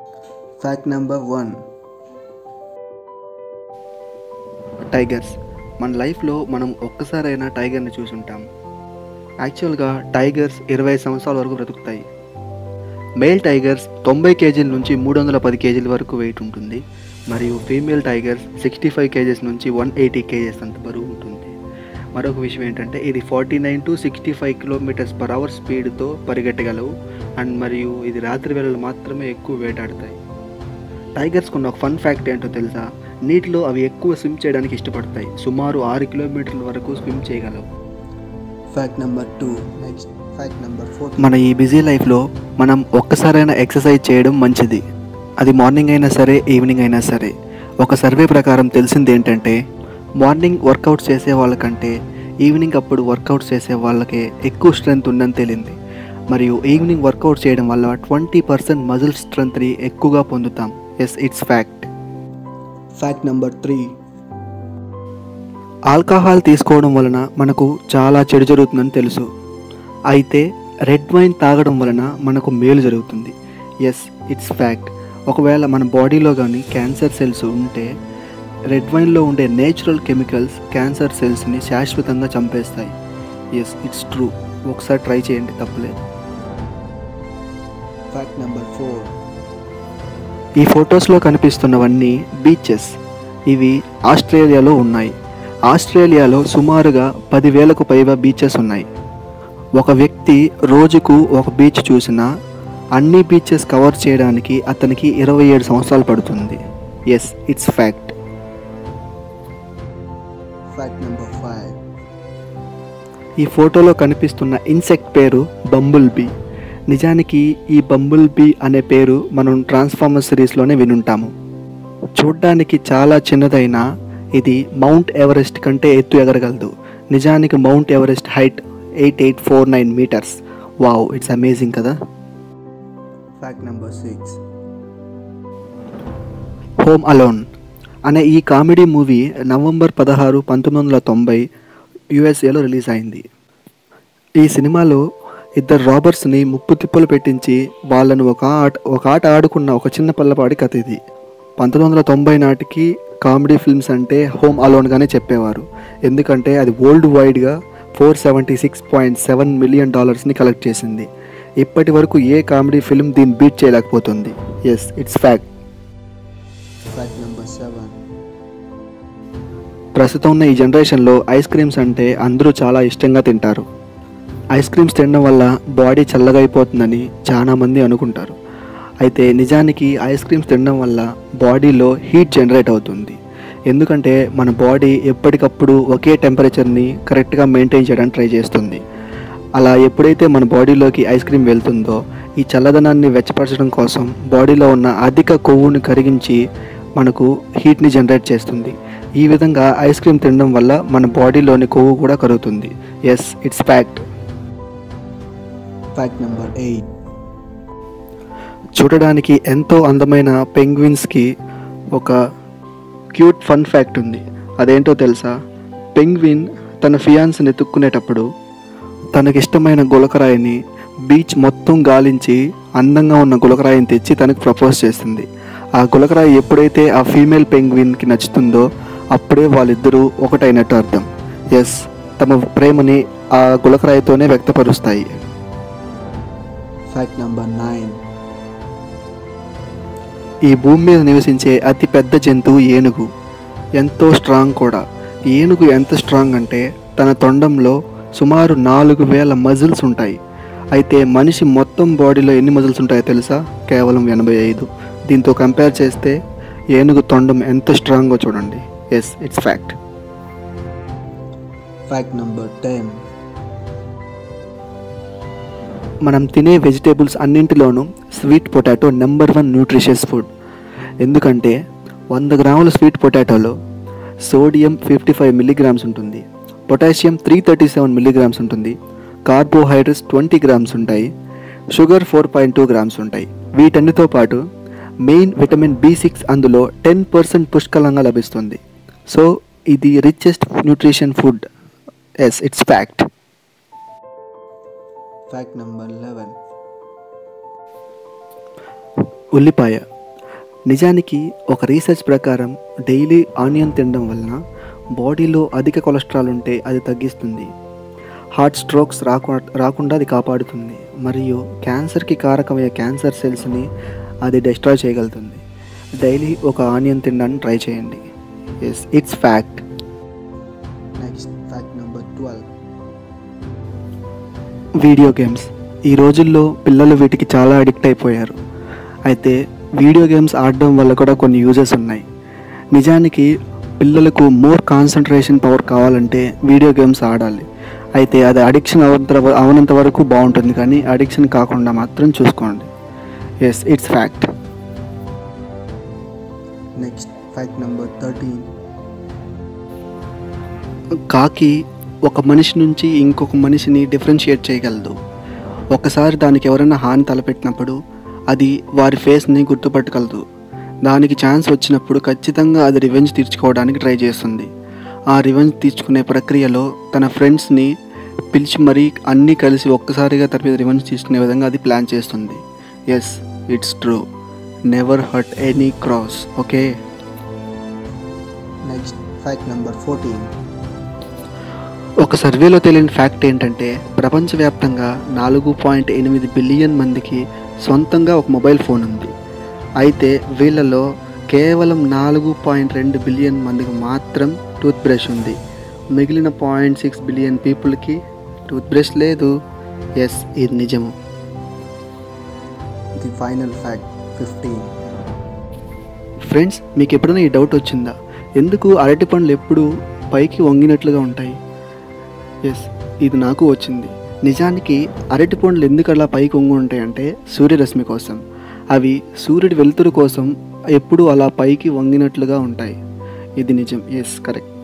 fact number one tigers మన లైఫ్లో మనం ఒక్కసారైనా టైగర్ని చూసుంటాం యాక్చువల్గా టైగర్స్ ఇరవై సంవత్సరాల వరకు బ్రతుకుతాయి మేల్ టైగర్స్ తొంభై కేజీల నుంచి మూడు వందల పది కేజీల వరకు వెయిట్ ఉంటుంది మరియు female tigers sixty five KGs నుంచి వన్ ఎయిటీ కేజెస్ అంత బరువు ఉంటుంది మరొక విషయం ఏంటంటే ఇది forty nine to sixty five kilometres per hour స్పీడ్తో పరిగెట్టగలవు అండ్ మరియు ఇది రాత్రి వేళలు మాత్రమే ఎక్కువ వేటాడతాయి టైగర్స్కి ఉన్న ఒక ఫన్ ఫ్యాక్ట్ ఏంటో తెలుసా నీటిలో అవి ఎక్కువ స్విమ్ చేయడానికి ఇష్టపడతాయి సుమారు ఆరు కిలోమీటర్ల వరకు స్విమ్ చేయగలవు fact number two next fact number four మన ఈ బిజీ లైఫ్లో మనం ఒక్కసారైనా ఎక్సర్సైజ్ చేయడం మంచిది అది మార్నింగ్ అయినా సరే ఈవినింగ్ అయినా సరే ఒక సర్వే ప్రకారం తెలిసింది ఏంటంటే మార్నింగ్ వర్కౌట్ చేసే వాళ్ళకంటే ఈవినింగ్ అప్పుడు వర్కౌట్ చేసే వాళ్ళకే ఎక్కువ స్ట్రెంగ్త్ ఉందని తేలింది మరియు ఈవినింగ్ వర్కౌట్ చేయడం వల్ల ట్వంటీ పర్సెంట్ మజిల్ స్ట్రెంగ్త్ని ఎక్కువగా పొందుతాం yes it's fact fact number three alcohol తీసుకోవడం వలన మనకు చాలా చెడు జరుగుతుందని తెలుసు అయితే రెడ్ వైన్ తాగడం వలన మనకు మేలు జరుగుతుంది ఎస్ ఇట్స్ ఫ్యాక్ట్ ఒకవేళ మన బాడీలో కానీ క్యాన్సర్ సెల్స్ ఉంటే రెడ్ వైన్లో ఉండే నేచురల్ కెమికల్స్ క్యాన్సర్ సెల్స్ని శాశ్వతంగా చంపేస్తాయి ఎస్ ఇట్స్ ట్రూ ఒకసారి ట్రై చేయండి తప్పలేదు ఫ్యాక్ట్ నెంబర్ ఫోర్ ఈ ఫొటోస్లో కనిపిస్తున్నవన్నీ బీచెస్ ఇవి ఆస్ట్రేలియాలో ఉన్నాయి ఆస్ట్రేలియాలో సుమారుగా పదివేలకు పైగా బీచెస్ ఉన్నాయి ఒక వ్యక్తి రోజుకు ఒక బీచ్ చూసినా అన్ని బీచెస్ కవర్ చేయడానికి అతనికి ఇరవై ఏడు సంవత్సరాలు పడుతుంది yes it's fact fact number five ఈ ఫోటోలో కనిపిస్తున్న ఇన్సెక్ట్ పేరు బంబుల్ బీ నిజానికి ఈ బంబుల్ బీ అనే పేరు మనం ట్రాన్స్ఫార్మర్ సిరీస్లోనే వినుంటాము చూడ్డానికి చాలా చిన్నదైన ఇది మౌంట్ ఎవరెస్ట్ కంటే ఎత్తు ఎగరగలదు నిజానికి Mount Everest height eight eight four nine metres wow it's amazing కదా fact number six home alone అనే ఈ కామెడీ మూవీ నవంబర్ పదహారు పంతొమ్మిది వందల తొంభై యుఎస్ఏలో రిలీజ్ అయింది ఈ సినిమాలో ఇద్దరు రాబర్స్ని ముప్పు తిప్పలు పెట్టించి వాళ్ళను ఒక ఆట ఒక ఆట ఆడుకున్న ఒక చిన్న పల్లపాడి కథ ఇది పంతొమ్మిది వందల తొంభై నాటికి కామెడీ ఫిల్మ్స్ అంటే హోమ్ అలోన్గానే చెప్పేవారు ఎందుకంటే అది వరల్డ్ వైడ్గా four seventy six point seven million డాలర్స్ని కలెక్ట్ చేసింది ఇప్పటి వరకు ఏ కామెడీ ఫిల్మ్ దీన్ని బీట్ చేయలేకపోతుంది yes it's fact fact number seven ప్రస్తుతం ఉన్న ఈ జనరేషన్లో ఐస్ క్రీమ్స్ అంటే అందరూ చాలా ఇష్టంగా తింటారు ఐస్ క్రీమ్స్ తినడం వల్ల బాడీ చల్లగా అయిపోతుందని చాలామంది అనుకుంటారు అయితే నిజానికి ఐస్ క్రీమ్స్ తినడం వల్ల బాడీలో హీట్ జనరేట్ అవుతుంది ఎందుకంటే మన బాడీ ఎప్పటికప్పుడు ఒకే టెంపరేచర్ని కరెక్ట్గా మెయింటైన్ చేయడానికి ట్రై చేస్తుంది అలా ఎప్పుడైతే మన బాడీలోకి ఐస్ క్రీమ్ వెళ్తుందో ఈ చల్లదనాన్ని వెచ్చపరచడం కోసం బాడీలో ఉన్న అధిక కొవ్వుని కరిగించి మనకు హీట్ని జనరేట్ చేస్తుంది ఈ విధంగా ఐస్ క్రీమ్ తినడం వల్ల మన బాడీలోని కొవ్వు కూడా కరుగుతుంది yes it's fact fact number eight చూడడానికి ఎంతో అందమైన పెంగ్విన్స్కి ఒక క్యూట్ ఫన్ ఫ్యాక్ట్ ఉంది అదేంటో తెలుసా పెంగ్విన్ తన ఫియాన్స్ని ఎత్తుక్కునేటప్పుడు తనకిష్టమైన గులకరాయిని బీచ్ మొత్తం గాలించి అందంగా ఉన్న గులకరాయిని తెచ్చి తనకు ప్రపోజ్ చేస్తుంది ఆ గులకరాయి ఎప్పుడైతే ఆ ఫీమేల్ పెంగ్విన్కి నచ్చుతుందో అప్పుడే వాళ్ళిద్దరూ ఒకటైనట్టు అర్థం ఎస్ తమ ప్రేమని ఆ గులకరాయితోనే వ్యక్తపరుస్తాయి ఫ్యాక్ట్ నెంబర్ నైన్ ఈ భూమి మీద నివసించే అతి పెద్ద జంతువు ఏనుగు ఎంతో స్ట్రాంగ్ కూడా ఏనుగు ఎంత స్ట్రాంగ్ అంటే తన తొండంలో సుమారు నాలుగు వేల మజిల్స్ ఉంటాయి అయితే మనిషి మొత్తం బాడీలో ఎన్ని మజిల్స్ ఉంటాయో తెలుసా కేవలం ఎనభై ఐదు దీంతో కంపేర్ చేస్తే ఏనుగు తొండం ఎంత స్ట్రాంగో చూడండి yes it's fact fact number ten మనం తినే వెజిటేబుల్స్ అన్నింటిలోనూ sweet potato number one nutritious food ఎందుకంటే వంద గ్రాముల స్వీట్ పొటాటోలో సోడియం ఫిఫ్టీ ఫైవ్ మిల్లీగ్రామ్స్ ఉంటుంది potassium three thirty seven milligrams ఉంటుంది కార్బోహైడ్రేట్స్ ట్వంటీ గ్రామ్స్ ఉంటాయి sugar four point two grams ఉంటాయి వీటన్నిటితో పాటు మెయిన్ విటమిన్ బి సిక్స్ అందులో టెన్ పర్సెంట్ పుష్కలంగా లభిస్తుంది సో ఇది richest nutrition food yes it's fact fact number eleven ఉల్లిపాయ నిజానికి ఒక రీసెర్చ్ ప్రకారం డైలీ ఆనియన్ తినడం వలన బాడీలో అధిక కొలెస్ట్రాల్ ఉంటే అది తగ్గిస్తుంది హార్ట్ స్ట్రోక్స్ రాకు రాకుండా అది కాపాడుతుంది మరియు క్యాన్సర్కి కారకమయ్యే క్యాన్సర్ సెల్స్ని అది డిస్ట్రాయ్ చేయగలుగుతుంది డైలీ ఒక ఆనియన్ తినడానికి ట్రై చేయండి yes it's fact next fact number twelve video games ఈ రోజుల్లో పిల్లలు వీటికి చాలా అడిక్ట్ అయిపోయారు అయితే వీడియో గేమ్స్ ఆడడం వల్ల కూడా కొన్ని యూజెస్ ఉన్నాయి నిజానికి పిల్లలకు మోర్ కాన్సన్ట్రేషన్ పవర్ కావాలంటే వీడియో గేమ్స్ ఆడాలి అయితే అది అడిక్షన్ అవంత అవనంత వరకు బాగుంటుంది కానీ అడిక్షన్ కాకుండా మాత్రం చూసుకోండి yes it's fact next fact number thirteen కాకి ఒక మనిషి నుంచి ఇంకొక మనిషిని డిఫరెన్షియేట్ చేయగలదు ఒకసారి దానికి ఎవరైనా హాని తలపెట్టినప్పుడు అది వారి ఫేస్ని గుర్తుపట్టగలదు దానికి ఛాన్స్ వచ్చినప్పుడు ఖచ్చితంగా అది రివెంజ్ తీర్చుకోవడానికి ట్రై చేస్తుంది ఆ రివెంజ్ తీర్చుకునే ప్రక్రియలో తన ఫ్రెండ్స్ని పిలిచి మరీ అన్నీ కలిసి ఒక్కసారిగా తన మీద రివెంజ్ తీసుకునే విధంగా అది ప్లాన్ చేస్తుంది yes it's true never hurt any crows okay next fact number fourteen ఒక సర్వేలో తెలియని ఫ్యాక్ట్ ఏంటంటే ప్రపంచవ్యాప్తంగా నాలుగు పాయింట్ ఎనిమిది బిలియన్ మందికి సొంతంగా ఒక మొబైల్ ఫోన్ ఉంది అయితే వీళ్ళలో కేవలం నాలుగు పాయింట్ రెండు బిలియన్ మందికి మాత్రం టూత్ బ్రష్ ఉంది మిగిలిన పాయింట్ సిక్స్ బిలియన్ పీపుల్కి టూత్ బ్రష్ లేదు ఎస్ ఇది నిజము the final fact fifteen friends మీకు ఎప్పుడైనా ఈ డౌట్ వచ్చిందా ఎందుకు అరటి పండ్లు ఎప్పుడు పైకి వంగినట్లుగా ఉంటాయి ఎస్ ఇది నాకు వచ్చింది నిజానికి అరటి పండ్లు ఎందుకు అలా పైకి వంగి ఉంటాయంటే సూర్యరశ్మి కోసం అవి సూర్యుడి వెలుతురు కోసం ఎప్పుడూ అలా పైకి వంగినట్లుగా ఉంటాయి ఇది నిజం ఎస్ కరెక్ట్